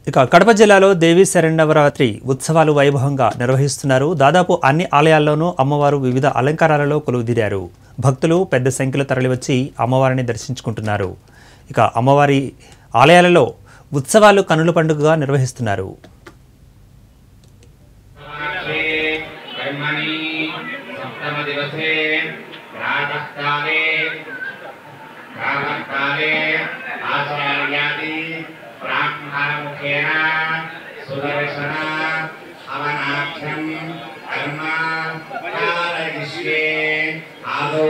ఇక కడప జిల్లాలో దేవీ శరణవరాత్రి ఉత్సవాలు వైభవంగా నిర్వహిస్తున్నారు దాదాపు అన్ని ఆలయాల్లోనూ అమ్మవారు వివిధ అలంకారాలలో కొలువుదీరారు భక్తులు పెద్ద సంఖ్యలో తరలివచ్చి అమ్మవారిని దర్శించుకుంటున్నారు ఇక అమ్మవారి ఆలయాలలో ఉత్సవాలు కనుల పండుగగా నిర్వహిస్తున్నారు कर्मणि सप्तमदिवसे प्रातःकाले प्रातःकाले आचार्यादि ब्राह्मणमुखेन सुदर्शन हवनाख्यं कर्म कारयिष्ये आदौ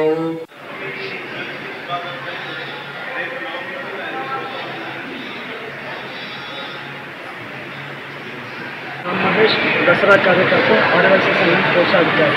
మహేష్ దసరా కార్యకర్త ఆదివాసీ సంఘం కోశాధికారి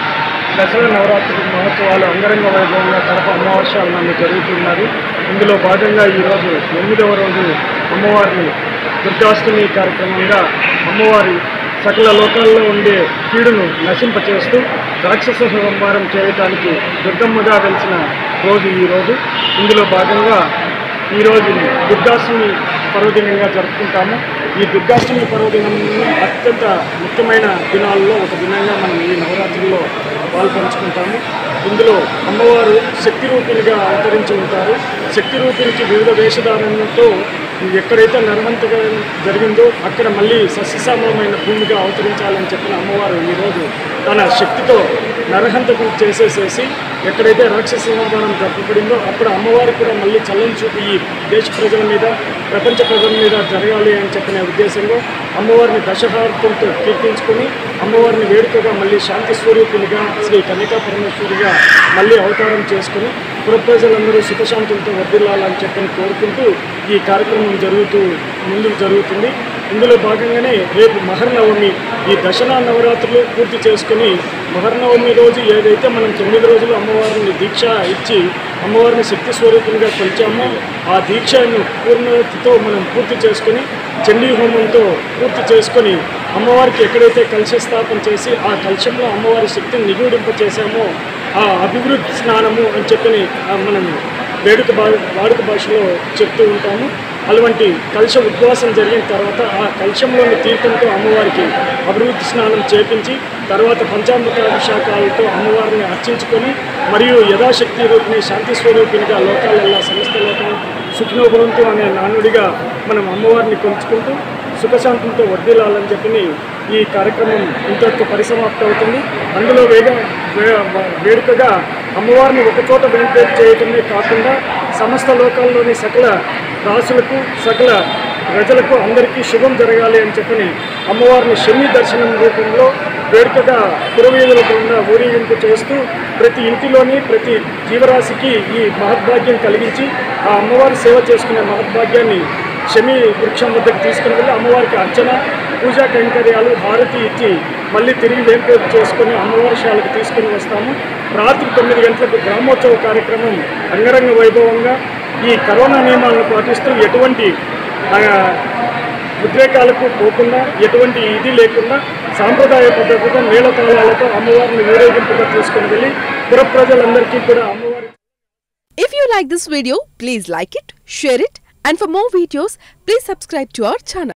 దసరా నవరాత్రి మహోత్సవాలు అంగరంగ వైభవంగా కడప అమావాస్యాలు నన్ను జరుగుతున్నది ఇందులో భాగంగా ఈరోజు ఎనిమిదవ రోజు అమ్మవారిని దుర్గాష్టమి కార్యక్రమంగా అమ్మవారి సకల లోకాల్లో ఉండే కీడును నశింపచేస్తూ రాక్షస సంహారం చేయటానికి దుర్గమ్మగా వెలిసిన రోజు ఈరోజు ఇందులో భాగంగా ఈరోజు దుర్గాష్టమి పర్వదినంగా జరుపుకుంటాము ఈ దుర్గాష్టమి పర్వదినం అత్యంత ముఖ్యమైన దినాల్లో ఒక దినంగా మనం ఈ నవరాత్రుల్లో పాల్పంచుకుంటాము ఇందులో అమ్మవారు శక్తి రూపిణిగా అవతరించి ఉంటారు శక్తి రూపిణికి వివిధ వేషధారణలతో ఎక్కడైతే నరహంతగా జరిగిందో అక్కడ మళ్ళీ సస్యశ్యామలమైన భూమిగా అవతరించాలని చెప్పిన అమ్మవారు ఈరోజు తన శక్తితో నరహంతకు చేసేసేసి ఎక్కడైతే రాక్షస సంహారం జరపబడిందో అప్పుడు అమ్మవారికి కూడా మళ్ళీ చల్లని చూపి ఈ దేశ ప్రజల మీద ప్రపంచ ప్రజల మీద జరగాలి అని చెప్పిన ఉద్దేశంలో అమ్మవారిని దశహారతంతో కీర్తించుకొని అమ్మవారిని వేడుకగా మళ్ళీ శాంతి స్వరూపినిగా శ్రీ కన్యకా పరమేశ్వరిగా మళ్ళీ అవతారం చేసుకుని పుర ప్రజలందరూ సుఖశాంతులతో వర్ధిల్లాలని చెప్పని కోరుకుంటూ ఈ కార్యక్రమం జరుగుతూ ముందుకు జరుగుతుంది ఇందులో భాగంగానే రేపు మహర్నవమి ఈ దశరా నవరాత్రులు పూర్తి చేసుకుని మహర్నవమి రోజు ఏదైతే మనం తొమ్మిది రోజులు అమ్మవారిని దీక్ష ఇచ్చి అమ్మవారిని శక్తి స్వరూపంగా కొలిచామో ఆ దీక్షను పూర్ణతితో మనం పూర్తి చేసుకొని చండీ హోమంతో పూర్తి చేసుకొని అమ్మవారికి ఎక్కడైతే కలశ స్థాపన చేసి ఆ కలశంలో అమ్మవారి శక్తిని నిగూడింప చేశామో ఆ అభివృద్ధి స్నానము అని చెప్పని ఆ మనం వేడుక భా వాడుక భాషలో చెప్తూ ఉంటాము అటువంటి కలశ ఉద్వాసం జరిగిన తర్వాత ఆ కలశంలోని తీర్థంతో అమ్మవారికి అభివృద్ధి స్నానం చేపించి తర్వాత పంచామృత అభిషేకాలతో అమ్మవారిని అర్చించుకొని మరియు యథాశక్తి రూపిణి శాంతి స్వరూపిణిగా లోకాలెల్లా సమస్త లోకం సుఖినోభవంతు అనే నానుడిగా మనం అమ్మవారిని కొలుచుకుంటూ సుఖశాంతులతో వర్ధిల్లాలని చెప్పి ఈ కార్యక్రమం ఇంతటితో పరిసమాప్తి అవుతుంది అందులో వేగ వే- వేడుకగా అమ్మవారిని ఒకచోట వెంకటేట్ చేయటమే కాకుండా సమస్త లోకాల్లోని సకల రాసులకు సకల ప్రజలకు అందరికీ శుభం జరగాలి అని చెప్పని అమ్మవారిని శని దర్శనం రూపంలో వేడుకగా పురవీధుల గుండా ఊరేగింపు చేస్తూ ప్రతి ఇంటిలోని ప్రతి జీవరాశికి ఈ మహద్భాగ్యం కలిగించి ఆ అమ్మవారి సేవ చేసుకునే మహద్భాగ్యాన్ని శమి వృక్షం వద్దకు తీసుకుని వెళ్ళి అమ్మవారికి అర్చన పూజా కైంకర్యాలు హారతి ఇచ్చి మళ్ళీ తిరిగి వేంపేపు చేసుకుని అమ్మవారి శాలకు తీసుకుని వస్తాము రాత్రి తొమ్మిది గంటలకు గ్రామోత్సవ కార్యక్రమం అంగరంగ వైభవంగా ఈ కరోనా నియమాలను పాటిస్తూ ఎటువంటి ఆ, ఉద్రేకాలకు పోకుండా ఎటువంటి ఇది లేకుండా సాంప్రదాయ పద్ధతితో మేళతాళాలతో అమ్మవారిని ఊరేగింపుగా తీసుకుని వెళ్ళి పుర ప్రజలందరికీ కూడా అమ్మవారి If you like this video, please like it, share it, and for more videos, please subscribe to our channel.